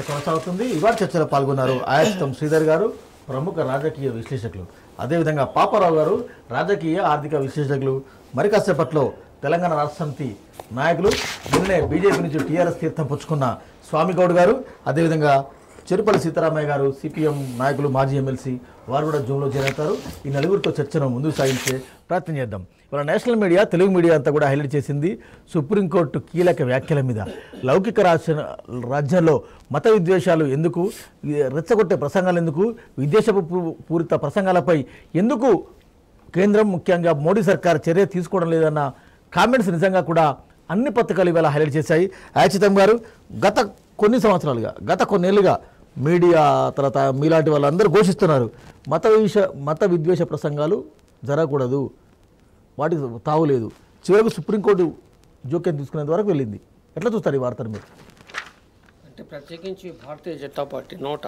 కొనసాగుతుంది ఇవాళ చర్చలో పాల్గొన్నారు ఆయాచితం శ్రీధర్ గారు ప్రముఖ రాజకీయ విశ్లేషకులు అదేవిధంగా పాపారావు గారు రాజకీయ ఆర్థిక విశ్లేషకులు మరి కాసేపట్లో తెలంగాణ రాష్ట్ర సమితి నాయకులు నిన్నే బీజేపీ నుంచి టీఆర్ఎస్ తీర్థం పుచ్చుకున్న స్వామిగౌడ్ గారు అదేవిధంగా చెరుపల్లి సీతారామయ్య గారు సిపిఎం నాయకులు మాజీ ఎమ్మెల్సీ వారు కూడా జూమ్లో చేరతారు ఈ నలుగురితో చర్చను ముందుకు సాగించే ప్రయత్నం చేద్దాం ఇవాళ నేషనల్ మీడియా తెలుగు మీడియా అంతా కూడా హైలైట్ చేసింది సుప్రీంకోర్టు కీలక వ్యాఖ్యల మీద లౌకిక రాజ్య రాజ్యాల్లో మత విద్వేషాలు ఎందుకు ఈ రెచ్చగొట్టే ప్రసంగాలు ఎందుకు విద్వేషపు పూ- పూరిత ప్రసంగాలపై ఎందుకు కేంద్రం ముఖ్యంగా మోడీ సర్కార్ చర్య తీసుకోవడం లేదన్న కామెంట్స్ నిజంగా కూడా అన్ని పత్రికలు ఇవాళ హైలైట్ చేశాయి యాచితం గారు గత కొన్ని సంవత్సరాలుగా గత కొన్నేళ్లుగా మీడియా తర్వాత మీలాంటి వాళ్ళందరూ ఘోషిస్తున్నారు మత విష మత విద్వేష ప్రసంగాలు జరగకూడదు వాటికి తావులేదు చివరకు సుప్రీంకోర్టు జోక్యం తీసుకునేంత వరకు వెళ్ళింది ఎట్లా చూస్తారు ఈ వార్తను మీరు అంటే ప్రత్యేకించి భారతీయ జనతా పార్టీ నోట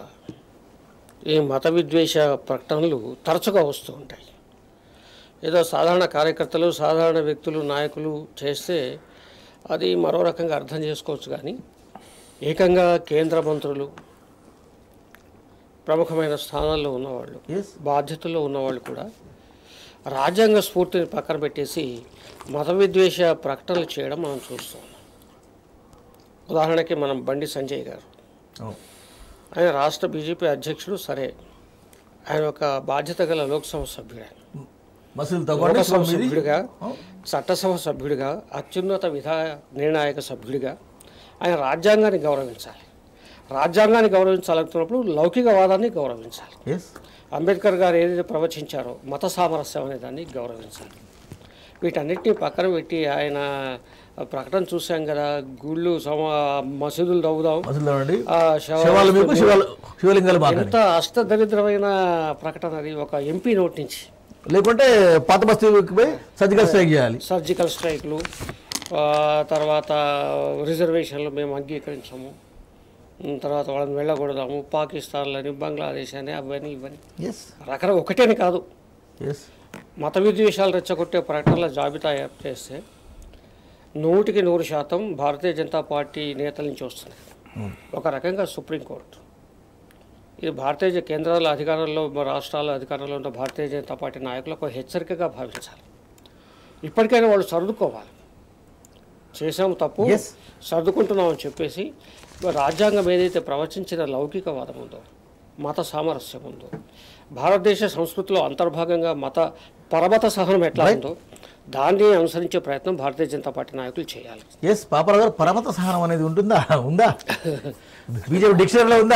ఈ మత విద్వేష ప్రకటనలు తరచుగా వస్తూ ఉంటాయి ఏదో సాధారణ కార్యకర్తలు సాధారణ వ్యక్తులు నాయకులు చేస్తే అది మరో రకంగా అర్థం చేసుకోవచ్చు కానీ ఏకంగా కేంద్ర మంత్రులు ప్రముఖమైన స్థానాల్లో ఉన్నవాళ్ళు ఎస్ బాధ్యతల్లో ఉన్నవాళ్ళు కూడా రాజ్యాంగ స్ఫూర్తిని పక్కన పెట్టేసి మత విద్వేష ప్రకటనలు చేయడం మనం చూస్తాం ఉదాహరణకి మనం బండి సంజయ్ గారు ఆయన రాష్ట్ర బీజేపీ అధ్యక్షుడు సరే ఆయన ఒక బాధ్యత గల లోక్సభ సభ్యుడు ఆయన. మసీదు తగ్గండి లోక్సభ సభ్యుడిగా చట్టసభ సభ్యుడిగా అత్యున్నత విధా నిర్ణాయక సభ్యుడిగా ఆయన రాజ్యాంగాన్ని గౌరవించాలి రాజ్యాంగాన్ని గౌరవించాలనుకున్నప్పుడు లౌకికవాదాన్ని గౌరవించాలి ఎస్ అంబేద్కర్ గారు ఏదైతే ప్రవచించారో మత సామరస్యం అనే దాన్ని గౌరవించాలి వీటన్నిటిని పక్కన పెట్టి ఆయన ప్రకటన చూసాం కదా గుళ్ళు సమ మసీదులు తవ్వుదాం మసీదు తవ్వండి ఆ శవాలు శివాలు మీకు శివాలు శివలింగాలు మాకండి ఎంత అష్టదరిద్రమైన ప్రకటన అది ఒక ఎంపీ నోటి నుంచి లేకుంటే పాత బస్తీకి పోయి సర్జికల్ స్ట్రైక్ చేయాలి సర్జికల్ స్ట్రైక్లు ఆ, తర్వాత రిజర్వేషన్లు మేము అంగీకరించము ఉమ్, తర్వాత వాళ్ళని వెళ్ళకూడదాము పాకిస్తాన్లని బంగ్లాదేశ్ అని అవన్నీ ఇవన్నీ ఎస్ రకరకాల ఒకటేని కాదు ఎస్ మత విద్వేషాలు రెచ్చగొట్టే ప్రకటనల జాబితా ఏర్పాటు చేస్తే నూటికి నూరు శాతం భారతీయ జనతా పార్టీ నేతల నుంచి వస్తున్నాయి ఒక రకంగా సుప్రీంకోర్టు ఇది భారతీయ జ- కేంద్రాల అధికారంలో మ- రాష్ట్రాల అధికారంలో ఉన్న భారతీయ జనతా పార్టీ నాయకులకు ఒక హెచ్చరికగా భావించాలి ఇప్పటికైనా వాళ్ళు సర్దుకోవాలి చేసాము తప్పు Yes. సర్దుకుంటున్నామని చెప్పేసి రాజ్యాంగం ఏదైతే ప్రవచించిన లౌకికవాదం ఉందో మత సామరస్యం ఉందో భారతదేశ సంస్కృతిలో అంతర్భాగంగా మత పరమత సహనం ఎట్లా ఉందో దాన్ని అనుసరించే ప్రయత్నం భారతీయ జనతా పార్టీ నాయకులు చేయాలి ఎస్ పాపరావు గారు పరమత సహనం అనేది ఉంటుందా ఉందా బీజేపీ డిక్షనరీలో ఉందా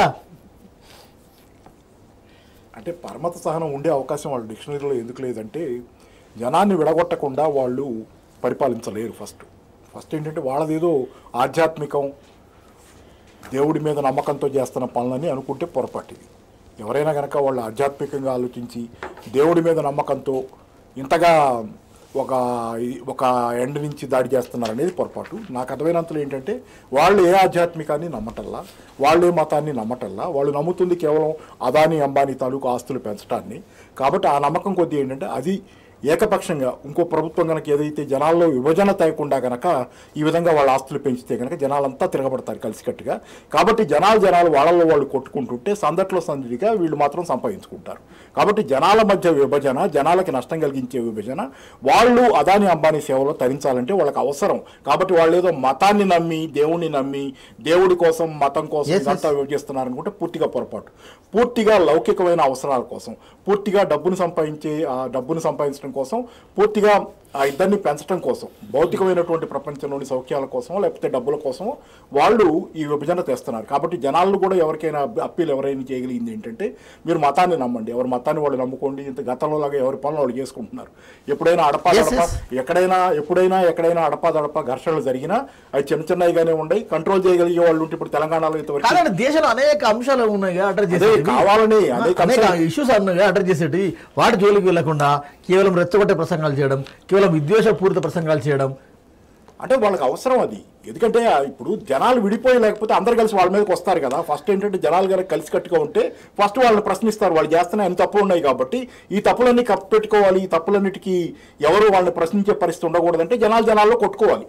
అంటే పరమత సహనం ఉండే అవకాశం వాళ్ళ డిక్షనరీలో ఎందుకు లేదంటే జనాన్ని విడగొట్టకుండా వాళ్ళు పరిపాలించలేరు ఫస్ట్ ఫస్ట్ ఏంటంటే వాళ్ళది ఏదో ఆధ్యాత్మికం దేవుడి మీద నమ్మకంతో చేస్తున్న పనులని అనుకుంటే పొరపాటు ఇది ఎవరైనా కనుక వాళ్ళు ఆధ్యాత్మికంగా ఆలోచించి దేవుడి మీద నమ్మకంతో ఇంతగా ఒక ఇది- ఒక ఎండ్ నుంచి దాడి చేస్తున్నారు అనేది పొరపాటు నాకు అర్థమైనంతలో ఏంటంటే వాళ్ళు ఏ ఆధ్యాత్మికాన్ని నమ్మటల్లా వాళ్ళు ఏ మతాన్ని నమ్మటల్లా వాళ్ళు నమ్ముతుంది కేవలం అదాని అంబానీ తాలూకు ఆస్తులు పెంచడాన్ని కాబట్టి ఆ నమ్మకం కొద్దీ ఏంటంటే అది ఏకపక్షంగా ఇంకో ప్రభుత్వం కనుక ఏదైతే జనాల్లో విభజన తేకుండా కనుక ఈ విధంగా వాళ్ళ ఆస్తులు పెంచితే కనుక జనాలంతా తిరగబడతారు కలిసికట్టుగా కాబట్టి జనాలు జనాలు వాళ్ళలో వాళ్ళు కొట్టుకుంటుంటే సందట్లో సందడిగా వీళ్ళు మాత్రం సంపాదించుకుంటారు కాబట్టి జనాల మధ్య విభజన జనాలకి నష్టం కలిగించే విభజన వాళ్ళు అదాని అంబానీ సేవలో తరించాలంటే వాళ్ళకి అవసరం కాబట్టి వాళ్ళు ఏదో మతాన్ని నమ్మి దేవుణ్ణి నమ్మి దేవుడి కోసం మతం కోసం Yes, yes. ఇదంతా చేస్తున్నారు అనుకుంటే పూర్తిగా పొరపాటు పూర్తిగా లౌకికమైన అవసరాల కోసం పూర్తిగా డబ్బును సంపాదించే ఆ డబ్బును సంపాదించడం కోసం పూర్తిగా ఆ ఇద్దరిని పెంచడం కోసం భౌతికమైనటువంటి ప్రపంచంలోని సౌఖ్యాల కోసం లేకపోతే డబ్బుల కోసం వాళ్ళు ఈ విభజన తెస్తున్నారు కాబట్టి జనాలను కూడా ఎవరికైనా అప్ప- అప్పీల్ ఎవరైనా చేయగలిగింది ఏంటంటే మీరు మతాన్ని నమ్మండి ఎవరి మతాన్ని వాళ్ళు నమ్ముకోండి ఇంత గతంలో లాగా ఎవరి పనులు వాళ్ళు చేసుకుంటున్నారు ఎప్పుడైనా అడపా Yes, దడప yes. ఎక్కడైనా ఎప్పుడైనా ఎక్కడైనా అడపా దడప ఘర్షణలు జరిగినా అవి చిన్న చిన్నవిగానే ఉండయి కంట్రోల్ చేయగలిగే వాళ్ళు ఉంటే ఇప్పుడు తెలంగాణలో ఇంతవరకు కానీ దేశంలో అనేక అంశాలు ఉన్నాయి అడ్రస్ అదే కావాలని అనేక అనేక అంశాలు- ఇష్యూస్ ఉన్నాయి అడ్రస్ చేసేటి వాటి జోలికి వెళ్లకుండా కేవలం రెచ్చగొట్టే ప్రసంగాలు చేయడం కేవలం విద్వేషపూరిత ప్రసంగాలు చేయడం అంటే వాళ్ళకి అవసరం అది ఎందుకంటే ఆ ఇప్పుడు జనాలు విడిపోయి లేకపోతే అందరు కలిసి వాళ్ళ మీదకి వస్తారు కదా ఫస్ట్ ఏంటంటే జనాలు కనుక కలిసి కట్టుగా ఉంటే ఫస్ట్ వాళ్ళని ప్రశ్నిస్తారు వాళ్ళు చేస్తున్న అన్ని తప్పులు ఉన్నాయి కాబట్టి ఈ తప్పులన్నీ కప్పెట్టుకోవాలి ఈ తప్పులన్నిటికీ ఎవరు వాళ్ళని ప్రశ్నించే పరిస్థితి ఉండకూడదంటే జనాలు జనాల్లో కొట్టుకోవాలి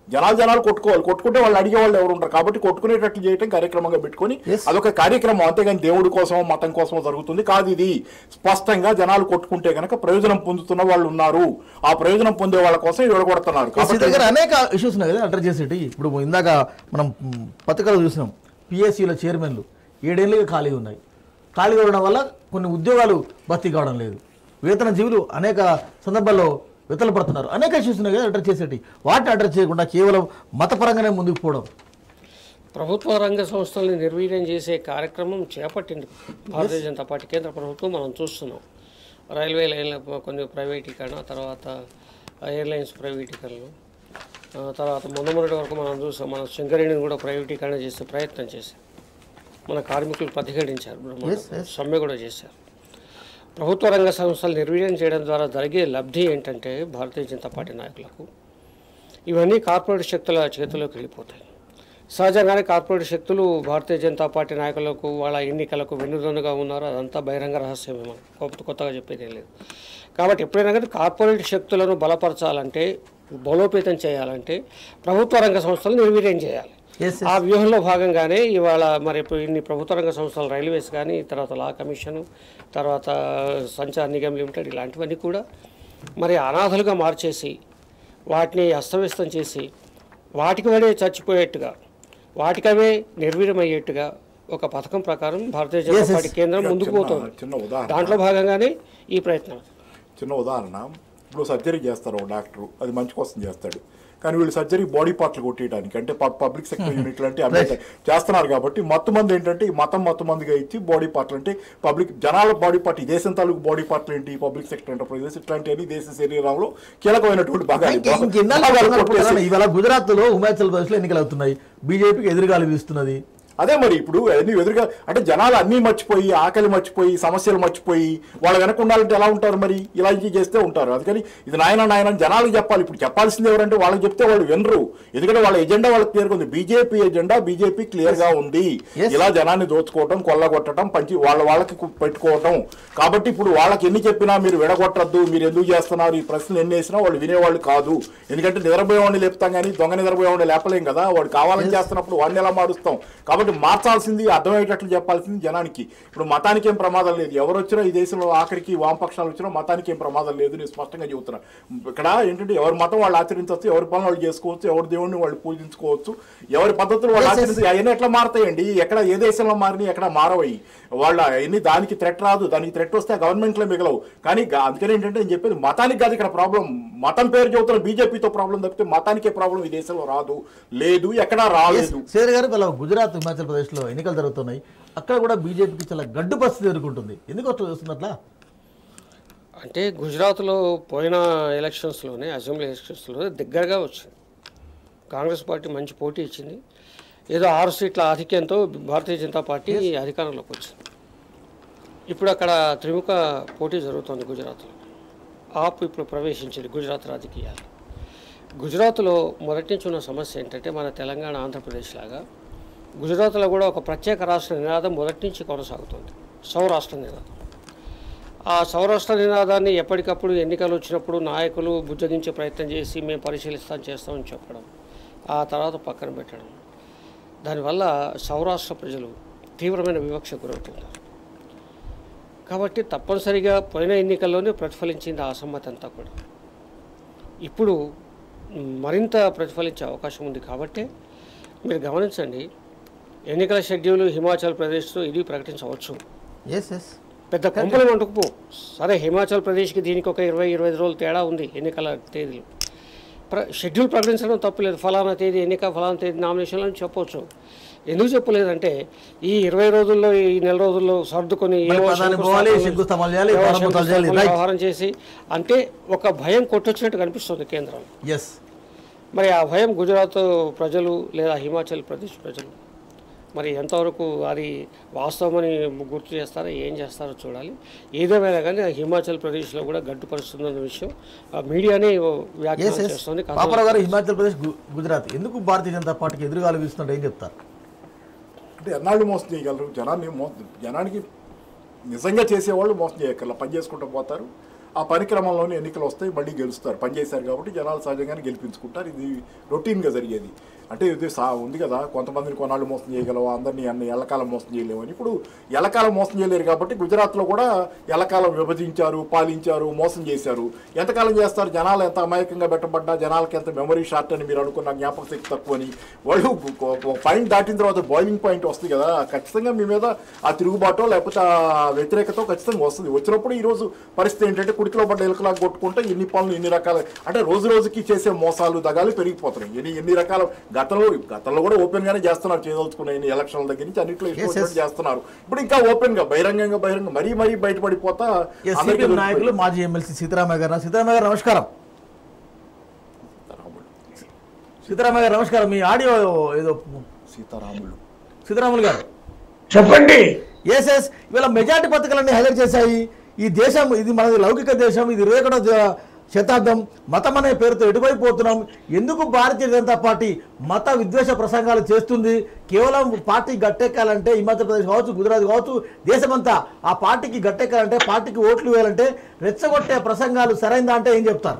జనాలు జనాలు కొట్టుకోవాలి కొట్టుకుంటే వాళ్ళు అడిగే వాళ్ళు ఎవరు ఉంటారు కాబట్టి కొట్టుకునేటట్లు చేయటం కార్యక్రమంగా పెట్టుకొని Yes. అదొక కార్యక్రమం అంతేగాని దేవుడి కోసం మతం కోసం జరుగుతుంది కాదు ఇది స్పష్టంగా జనాలు కొట్టుకుంటే కనుక ప్రయోజనం పొందుతున్న వాళ్ళు ఉన్నారు ఆ ప్రయోజనం పొందే వాళ్ళ కోసం విడగొడుతున్నారు శ్రీ కాబట్టి దగ్గర అనేక ఇష్యూస్ ఉన్నాయి కదా అడ్రస్ చేసేటి ఇప్పుడు ఇందాక మనం మ్, పత్రికలు చూసినాం పిఎస్సీల చైర్మన్లు ఏడేళ్ళుగా ఖాళీ ఉన్నాయి ఖాళీ ఉండడం వల్ల కొన్ని ఉద్యోగాలు భర్తీ కావడం లేదు వేతన జీవులు అనేక సందర్భాల్లో వితలు పడుతున్నారు అనేక ఇష్యూస్ ఉన్నాయి కదా అడ్రస్ చేసేటి వాటిని అడ్రస్ చేయకుండా కేవలం మతపరంగానే ముందుకు పోవడం ప్రభుత్వ రంగ సంస్థల్ని నిర్వీర్యం చేసే కార్యక్రమం చేపట్టింది భారతీయ జనతా పార్టీ కేంద్ర ప్రభుత్వం మనం చూస్తున్నాం రైల్వే లైన్ల కొన్ని ప్రైవేటీకరణ తర్వాత ఎయిర్లైన్స్ ప్రైవేటీకరణలు ఆ, తర్వాత మొన్న మొన్నటి వరకు మనం చూసాం మన సింగరేణిని కూడా ప్రైవేటీకరణ చేసే ప్రయత్నం చేశారు మన కార్మికులు ప్రతిఘటించారు Yes, yes. సమ్మె కూడా చేశారు ప్రభుత్వ రంగ సంస్థలు నిర్వీర్యం చేయడం ద్వారా జరిగే లబ్ధి ఏంటంటే భారతీయ జనతా పార్టీ నాయకులకు ఇవన్నీ కార్పొరేట్ శక్తుల చేతిలోకి వెళ్ళిపోతాయి సహజంగానే కార్పొరేట్ శక్తులు భారతీయ జనతా పార్టీ నాయకులకు వాళ్ళ ఎన్నికలకు వెన్నుదన్నుగా ఉన్నారు అదంతా బహిరంగ రహస్యమే మనం కొత్త కొత్తగా చెప్పేది ఏం లేదు కాబట్టి ఎప్పుడైనా కానీ కార్పొరేట్ శక్తులను బలపరచాలంటే బలోపేతం చేయాలంటే ప్రభుత్వ రంగ సంస్థలు నిర్వీర్యం చేయాలి Yes, ఆ వ్యూహంలో భాగంగానే ఇవాళ మరి ఇప్పుడు ఇన్ని ప్రభుత్వ రంగ సంస్థలు రైల్వేస్ కానీ తర్వాత లా కమిషను తర్వాత సంచార్ నిగమ్ లిమిటెడ్ ఇలాంటివన్నీ కూడా మరి అనాథలుగా మార్చేసి వాటిని అస్తవ్యస్తం చేసి వాటికి వాడే చచ్చిపోయేట్టుగా వాటికవే నిర్వీర్యమయ్యేట్టుగా ఒక పథకం ప్రకారం Bharatiya Yes, Janata yes. Party కేంద్రం ముందుకు చిన్న- పోతుంది చిన్న ఉదాహరణ దాంట్లో భాగంగానే ఈ ప్రయత్నం చిన్న ఉదాహరణ ఇప్పుడు సర్జరీ చేస్తారు ఒక డాక్టర్ అది మంచి కోసం చేస్తాడు కానీ వీళ్ళు సర్జరీ బాడీ పార్ట్లు కొట్టేయడానికి అంటే పబ్లిక్ సెక్టర్ యూనిట్లు అంటే అవి చేస్తున్నారు కాబట్టి మత్తు మంది ఏంటంటే ఈ మతం మత్తు మందిగా ఇచ్చి బాడీ పార్ట్లు అంటే పబ్లిక్ జనాల బాడీ పార్ట్ ఈ దేశం తాలూకు బాడీ పార్ట్లు ఏంటి పబ్లిక్ సెక్టర్ ఎంటర్ప్రైజెస్ ఇట్లాంటివన్నీ దేశ శరీరంలో కీలకమైనటువంటి భాగాలు ఇంకెన్నాళ్ళు భాగాలు అనుకుంటున్నారు కొట్టేసి- కదా, ఇవాళ గుజరాత్ లో హిమాచల్ ప్రదేశ్ లో ఎన్నికలు అవుతున్నాయి బీజేపీకి ఎదురుగాలి వీస్తున్నది అదే మరి ఇప్పుడు అన్ని ఎదురుగా అంటే జనాలు అన్నీ మర్చిపోయి ఆకలి మర్చిపోయి సమస్యలు మర్చిపోయి వాళ్ళు వెనక ఉండాలంటే ఎలా ఉంటారు మరి ఇలా ఇది చేస్తే ఉంటారు అందుకని ఇది నాయన నాయన అని జనాలకు చెప్పాలి ఇప్పుడు చెప్పాల్సింది ఎవరంటే వాళ్ళకి చెప్తే వాళ్ళు వినరు ఎందుకంటే వాళ్ళ ఎజెండా వాళ్ళకి క్లియర్గా ఉంది బీజేపీ ఎజెండా బీజేపీ క్లియర్ గా ఉంది Yes. ఇలా జనాన్ని దోచుకోవటం కొల్లగొట్టడం పంచి వాళ్ళ వాళ్ళకి కు- పెట్టుకోవటం కాబట్టి ఇప్పుడు వాళ్ళకి ఎన్ని చెప్పినా మీరు విడగొట్టద్దు మీరు ఎందుకు చేస్తున్నారు ఈ ప్రశ్నలు ఎన్ని వేసినా వాళ్ళు వినేవాళ్ళు కాదు ఎందుకంటే నిద్రపోయేవాడిని లేపుతాం కానీ దొంగ నిద్రపోయేవాడిని లేపలేం కదా వాడు కావాలని చేస్తున్నప్పుడు వాడిని ఎలా మారుస్తాం కాబట్టి మార్చాల్సింది అర్థమయ్యేటట్లు చెప్పాల్సింది జనానికి ఇప్పుడు మతానికి ఏం ప్రమాదం లేదు ఎవరు వచ్చినా ఈ దేశంలో ఆఖరికి వామపక్షాలు వచ్చినా మతానికి ఏం ప్రమాదం లేదు నేను స్పష్టంగా చెబుతున్నా ఇక్కడ ఏంటంటే ఎవరి మతం వాళ్ళు ఆచరించవచ్చు ఎవరి పనులు వాళ్ళు చేసుకోవచ్చు ఎవరి దేవుడిని వాళ్ళు పూజించుకోవచ్చు ఎవరి పద్ధతులు వాళ్ళు Yes, yes. ఆచరించి అవన్నీ ఎట్లా మారతాయండి ఎక్కడ ఏ దేశంలో మారినాయి ఎక్కడ మారవయి వాళ్ళ అవన్నీ దానికి థ్రెట్ రాదు దానికి థ్రెట్ వస్తే గవర్నమెంట్లో మిగలవు కానీ గా- అందుకని ఏంటంటే నేను చెప్పేది మతానికి కాదు ఇక్కడ ప్రాబ్లం మతం పేరు చెబుతున్న బీజేపీతో ప్రాబ్లం తప్పితే మతానికే ప్రాబ్లం ఈ దేశంలో రాదు లేదు ఎక్కడా రాలేదు సేర్ గారు ఇలా గుజరాత్ హిమాచల్ ప్రదేశ్ లో ఎన్నికలు జరుగుతున్నాయి అక్కడ కూడా బీజేపీకి చాలా గడ్డు పరిస్థితి ఎదుర్కొంటుంది ఎందుకు అట్లా వస్తుంది అట్లా అంటే గుజరాత్లో పోయిన ఎలక్షన్స్లోనే అసెంబ్లీ ఎలక్షన్స్లో దగ్గరగా వచ్చింది కాంగ్రెస్ పార్టీ మంచి పోటీ ఇచ్చింది ఏదో ఆరు సీట్ల ఆధిక్యంతో భారతీయ జనతా పార్టీ అధికారంలోకి వచ్చింది ఇప్పుడు అక్కడ త్రిముఖ పోటీ జరుగుతోంది గుజరాత్లో ఆప్ ఇప్పుడు ప్రవేశించింది గుజరాత్ రాజకీయాలు గుజరాత్లో మొదటి నుంచి ఉన్న సమస్య ఏంటంటే మన తెలంగాణ ఆంధ్రప్రదేశ్ లాగా గుజరాత్లో కూడా ఒక ప్రత్యేక రాష్ట్ర నినాదం మొదటి నుంచి కొనసాగుతుంది సౌరాష్ట్ర నినాదం ఆ సౌరాష్ట్ర నినాదాన్ని ఎప్పటికప్పుడు ఎన్నికలు వచ్చినప్పుడు నాయకులు బుజ్జగించే ప్రయత్నం చేసి మేము పరిశీలిస్తాం చేస్తామని చెప్పడం ఆ తర్వాత పక్కన పెట్టడం దానివల్ల సౌరాష్ట్ర ప్రజలు తీవ్రమైన వివక్ష గురవుతున్నారు కాబట్టి తప్పనిసరిగా పోయిన ఎన్నికల్లోనే ప్రతిఫలించింది ఆ అసమ్మతి అంతా కూడా ఇప్పుడు మరింత ప్రతిఫలించే అవకాశం ఉంది కాబట్టి మీరు గమనించండి ఎన్నికల షెడ్యూల్ హిమాచల్ ప్రదేశ్లో ఇది ప్రకటించవచ్చు ఎస్ ఎస్ పెద్ద కొంపలు అంటుకుపో సరే హిమాచల్ ప్రదేశ్కి దీనికి ఒక ఇరవై ఇరవై ఐదు రోజులు తేడా ఉంది ఎన్నికల తేదీలు ప్ర షెడ్యూల్ ప్రకటించడం తప్పులేదు ఫలానా తేదీ ఎన్నిక ఫలానా తేదీ నామినేషన్లు అని చెప్పొచ్చు ఎందుకు చెప్పలేదంటే ఈ ఇరవై రోజుల్లో ఈ నెల రోజుల్లో సర్దుకొని మరి ఏవో ప్రధాని శంకుస్థాపనలు- పోవాలి, శంకుస్థాపనలు చేయాలి, ఏవో ప్రారంభోత్సవాలు చేయాలి, శంకుస్థాపనలు right. వ్యవహారం చేసి అంటే ఒక భయం కొట్టొచ్చినట్టు కనిపిస్తుంది కేంద్రం ఎస్ మరి ఆ భయం గుజరాత్ ప్రజలు లేదా హిమాచల్ ప్రదేశ్ ప్రజలు మరి ఎంతవరకు అది వాస్తవమని గుర్తు చేస్తారో ఏం చేస్తారో చూడాలి ఏదేమైనా కానీ ఆ హిమాచల్ ప్రదేశ్లో కూడా గడ్డుపరుస్తుందన్న విషయం ఆ మీడియానే ఎస్ వ్యాఖ్యానం ఎస్ చేస్తుంది పాపారావు గారు హిమాచల్ ప్రదేశ్ గు- గుజరాత్ ఎందుకు భారతీయ జనతా పార్టీకి ఎదురుగాలు వీస్తున్నట్టు ఏం చెప్తారు అంటే ఎన్నాళ్ళు మోసం చేయగలరు జనాన్ని మో జనానికి నిజంగా చేసేవాళ్ళు మోసం చేయగలరు పని చేసుకుంటూ పోతారు ఆ పరిక్రమంలోనే ఎన్నికలు వస్తాయి మళ్ళీ గెలుస్తారు పనిచేశారు కాబట్టి జనాలు సహజంగానే గెలిపించుకుంటారు ఇది రొటీన్గా జరిగేది అంటే ఇది సా ఉంది కదా కొంతమందిని కొన్నాళ్ళు మోసం చేయగలవు అందరినీ అన్ని ఎల్లకాలం మోసం చేయలేవు అని ఇప్పుడు ఎల్లకాలం మోసం చేయలేరు కాబట్టి గుజరాత్లో కూడా ఎల్లకాలం విభజించారు పాలించారు మోసం చేశారు ఎంతకాలం చేస్తారు జనాలు ఎంత అమాయకంగా పెట్టబడ్డా జనాలకి ఎంత మెమరీ షార్ట్ అని మీరు అనుకున్న జ్ఞాపక శక్తి తక్కువ అని వాళ్ళు పాయింట్ దాటిన తర్వాత బాయిలింగ్ పాయింట్ వస్తుంది కదా ఖచ్చితంగా మీ మీద ఆ తిరుగుబాటో లేకపోతే ఆ వ్యతిరేకత ఖచ్చితంగా వస్తుంది వచ్చినప్పుడు ఈ రోజు పరిస్థితి ఏంటంటే కుడికిలో పడ్డ ఎలుకలాగా కొట్టుకుంటే ఎన్ని పనులు ఎన్ని రకాల అంటే రోజు రోజుకి చేసే మోసాలు దగాలు పెరిగిపోతున్నాయి ఎన్ని ఎన్ని రకాల గతంలో గతంలో కూడా ఓపెన్ గానే చేస్తున్నారు చేయదలుచుకున్న ఎన్ని ఎలక్షన్ల దగ్గర నుంచి అన్నింటిలో ఇష్టం Yes, yes. వచ్చినట్టు చేస్తున్నారు ఇప్పుడు ఇంకా ఓపెన్ గా బహిరంగంగా బహిరంగ మరీ మరీ బయటపడిపోతా ఎస్ అందరికీ సిపిఎం నాయకులు దొరికిపోయింది. మాజీ ఎమ్మెల్సీ సీతారామయ్య గారు సీతారామయ్య గారు నమస్కారం సీతారామయ్య గారు నమస్కారం మీ ఆడియో ఏదో సీతారాములు సీతారాములు గారు చెప్పండి ఎస్ ఎస్ ఇవాళ మెజార్టీ పథకాలన్నీ హైలైట్ చేశాయి ఈ దేశం ఇది మనది లౌకిక దేశం ఇది ఇరవై ఒకటో ద- శతాబ్దం మతం అనే పేరుతో ఎటువైపు పోతున్నాం ఎందుకు భారతీయ జనతా పార్టీ మత విద్వేష ప్రసంగాలు చేస్తుంది కేవలం పార్టీ గట్టెక్కాలంటే హిమాచల్ ప్రదేశ్ కావచ్చు గుజరాత్ కావచ్చు దేశమంతా ఆ పార్టీకి గట్టెక్కాలంటే పార్టీకి ఓట్లు వేయాలంటే రెచ్చగొట్టే ప్రసంగాలు సరైందా అంటే ఏం చెప్తారు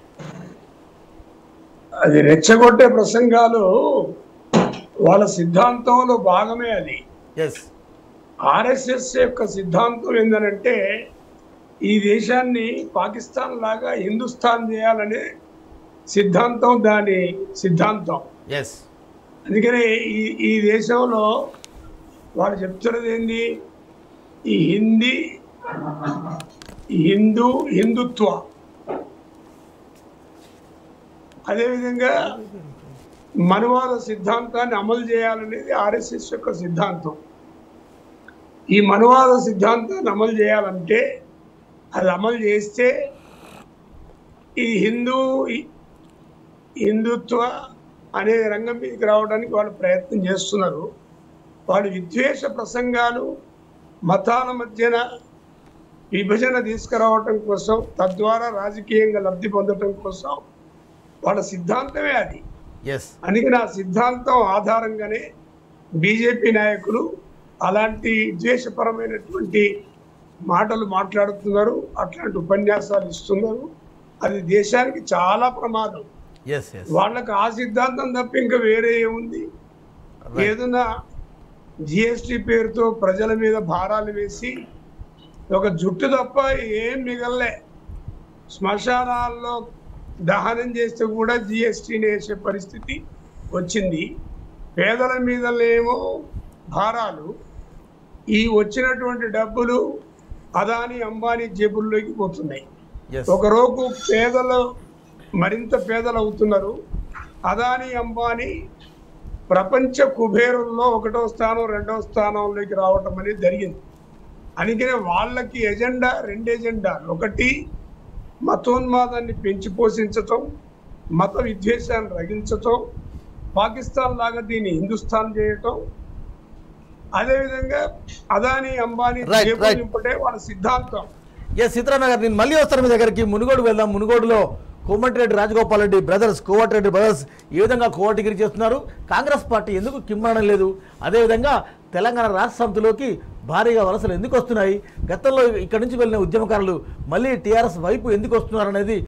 అది రెచ్చగొట్టే ప్రసంగాలు వాళ్ళ సిద్ధాంతంలో భాగమే అది ఎస్ ఆర్ఎస్ఎస్ యొక్క సిద్ధాంతం ఏంటంటే ఈ దేశాన్ని పాకిస్తాన్ లాగా హిందుస్థాన్ చేయాలనే సిద్ధాంతం దాని సిద్ధాంతం ఎస్ అందుకని ఈ ఈ దేశంలో వాళ్ళు చెప్తున్నది ఏంది ఈ హిందీ ఈ హిందూ హిందుత్వ అదేవిధంగా మనువాద సిద్ధాంతాన్ని అమలు చేయాలనేది ఆర్ఎస్ఎస్ యొక్క సిద్ధాంతం ఈ మనువాద సిద్ధాంతాన్ని అమలు చేయాలంటే అది అమలు చేస్తే ఈ హిందూ ఈ- హిందుత్వ అనే రంగం మీదకి రావడానికి వాళ్ళు ప్రయత్నం చేస్తున్నారు వాళ్ళు విద్వేష ప్రసంగాలు మతాల మధ్యన విభజన తీసుకురావటం కోసం తద్వారా రాజకీయంగా లబ్ధి పొందటం కోసం వాళ్ళ సిద్ధాంతమే అది ఎస్ అందుకని ఆ సిద్ధాంతం ఆధారంగానే బీజేపీ నాయకులు అలాంటి ద్వేషపరమైనటువంటి మాటలు మాట్లాడుతున్నారు అట్లాంటి ఉపన్యాసాలు ఇస్తున్నారు అది దేశానికి చాలా ప్రమాదం ఎస్ ఎస్ వాళ్ళకి ఆ సిద్ధాంతం తప్ప ఇంకా వేరే ఏముంది ఏదైనా జిఎస్టి పేరుతో ప్రజల మీద భారాలు వేసి ఒక జుట్టు తప్ప ఏం మిగల్లే శ్మశానాల్లో దహనం చేస్తే కూడా జిఎస్టీని వేసే పరిస్థితి వచ్చింది పేదల మీదలేమో భారాలు ఈ వచ్చినటువంటి డబ్బులు అదాని అంబానీ జేబుల్లోకి పోతున్నాయి ఎస్ ఒకరోజు పేదలు మరింత పేదలు అవుతున్నారు అదాని అంబానీ ప్రపంచ కుబేరుల్లో ఒకటో స్థానం రెండో స్థానంలోకి రావటం అనేది జరిగింది అందుకనే వాళ్ళకి ఎజెండా రెండు ఎజెండాలు ఒకటి మతోన్మాదాన్ని పెంచి పోషించటం మత విద్వేషాన్ని రగించటం పాకిస్తాన్ లాగా దీన్ని హిందుస్థాన్ చేయటం అదేవిధంగా అదాని అంబానీ Right, జేబులు right. నింపటే వాళ్ళ సిద్ధాంతం ఎస్ సీతారామ గారు నేను మళ్ళీ వస్తాను మీ దగ్గరికి మునుగోడు వెళ్దాం మునుగోడులో కోమటిరెడ్డి రాజగోపాల్ రెడ్డి బ్రదర్స్ కోమటిరెడ్డి బ్రదర్స్ ఏ విధంగా కోవటిగిరి చేస్తున్నారు కాంగ్రెస్ పార్టీ ఎందుకు కిమ్మడం లేదు అదేవిధంగా తెలంగాణ రాష్ట్ర సమితిలోకి భారీగా వలసలు ఎందుకు వస్తున్నాయి గతంలో ఇక్కడి నుంచి వెళ్ళిన ఉద్యమకారులు మళ్ళీ టీఆర్ఎస్ వైపు ఎందుకు వస్తున్నారు అనేది